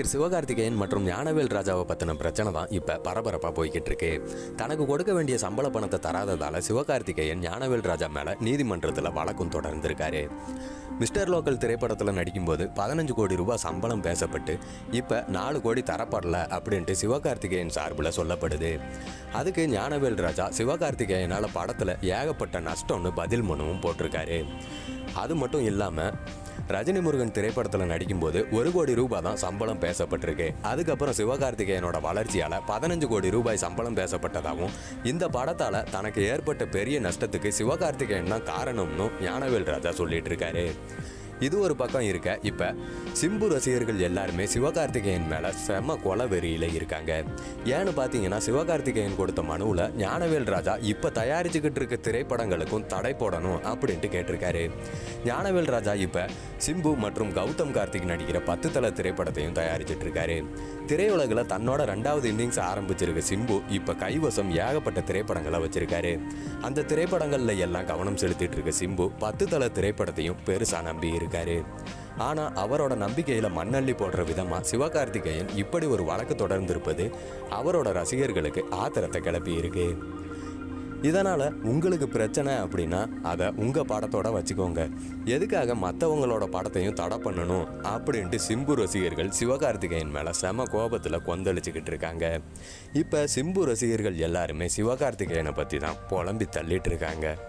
சிவகார்த்திகேயன் மற்றும் ஞானவேல் ராஜாவை பற்றின பிரச்சனை தான் இப்போ பரபரப்பாக போய்கிட்டு இருக்கு தனக்கு கொடுக்க வேண்டிய சம்பள பணத்தை தராததால் சிவகார்த்திகேயன் ஞானவேல் ராஜா மேலே நீதிமன்றத்தில் வழக்கும் தொடர்ந்திருக்காரு மிஸ்டர் லோக்கல் திரைப்படத்தில் நடிக்கும்போது பதினஞ்சு கோடி ரூபாய் சம்பளம் பேசப்பட்டு இப்போ நாலு கோடி தரப்படல அப்படின்ட்டு சிவகார்த்திகேயன் சார்பில் சொல்லப்படுது அதுக்கு ஞானவேல் ராஜா சிவகார்த்திகேயனால் படத்தில் ஏகப்பட்ட நஷ்டம்னு பதில் மனுவும் போட்டிருக்காரு அது மட்டும் இல்லாமல் ரஜினி முருகன் திரைப்படத்தில் நடிக்கும்போது ஒரு கோடி ரூபாய் தான் சம்பளம் பேசப்பட்டிருக்கு அதுக்கப்புறம் சிவகார்த்திகேயனோட வளர்ச்சியால் பதினஞ்சு கோடி ரூபாய் சம்பளம் பேசப்பட்டதாகவும் இந்த படத்தால் தனக்கு ஏற்பட்ட பெரிய நஷ்டத்துக்கு சிவகார்த்திகேயன் தான் காரணம்னு ஞானவேல் ராஜா சொல்லிட்டு இருக்காரு இது ஒரு பக்கம் இருக்க இப்போ சிம்பு ரசிகர்கள் எல்லாருமே சிவகார்த்திகேயன் மேலே செம கொலை வெறியில் இருக்காங்க ஏன்னு பார்த்தீங்கன்னா சிவகார்த்திகேயன் கொடுத்த மனுவில் ஞானவேல் ராஜா இப்போ தயாரிச்சுக்கிட்டு இருக்க திரைப்படங்களுக்கும் தடை போடணும் அப்படின்ட்டு கேட்டிருக்காரு ஞானவேல் ராஜா இப்போ சிம்பு மற்றும் கௌதம் கார்த்திக் நடிக்கிற பத்து தலை திரைப்படத்தையும் தயாரிச்சிட்டு இருக்காரு திரையுலகில் தன்னோட ரெண்டாவது இன்னிங்ஸ் ஆரம்பிச்சிருக்க சிம்பு இப்போ கைவசம் ஏகப்பட்ட திரைப்படங்களை வச்சிருக்காரு அந்த திரைப்படங்களில் எல்லாம் கவனம் செலுத்திட்டு இருக்க சிம்பு பத்து தலை திரைப்படத்தையும் பெருசாக நம்பி இருக்காரு ஆனால் அவரோட நம்பிக்கையில் மண்ணள்ளி போடுற விதமாக சிவகார்த்திகேயன் இப்படி ஒரு வழக்கு தொடர்ந்திருப்பது அவரோட ரசிகர்களுக்கு ஆத்திரத்தை கிளப்பி இருக்கு இதனால் உங்களுக்கு பிரச்சனை அப்படின்னா அதை உங்கள் படத்தோட வச்சுக்கோங்க எதுக்காக மற்றவங்களோட படத்தையும் தடை பண்ணணும் அப்படின்ட்டு சிம்பு ரசிகர்கள் சிவகார்த்திகேயன் மேலே செம கோபத்தில் கொந்தளிச்சுக்கிட்டு இருக்காங்க இப்போ சிம்பு ரசிகர்கள் எல்லாருமே சிவகார்த்திகேயனை பற்றி தான் புலம்பி தள்ளிட்டு இருக்காங்க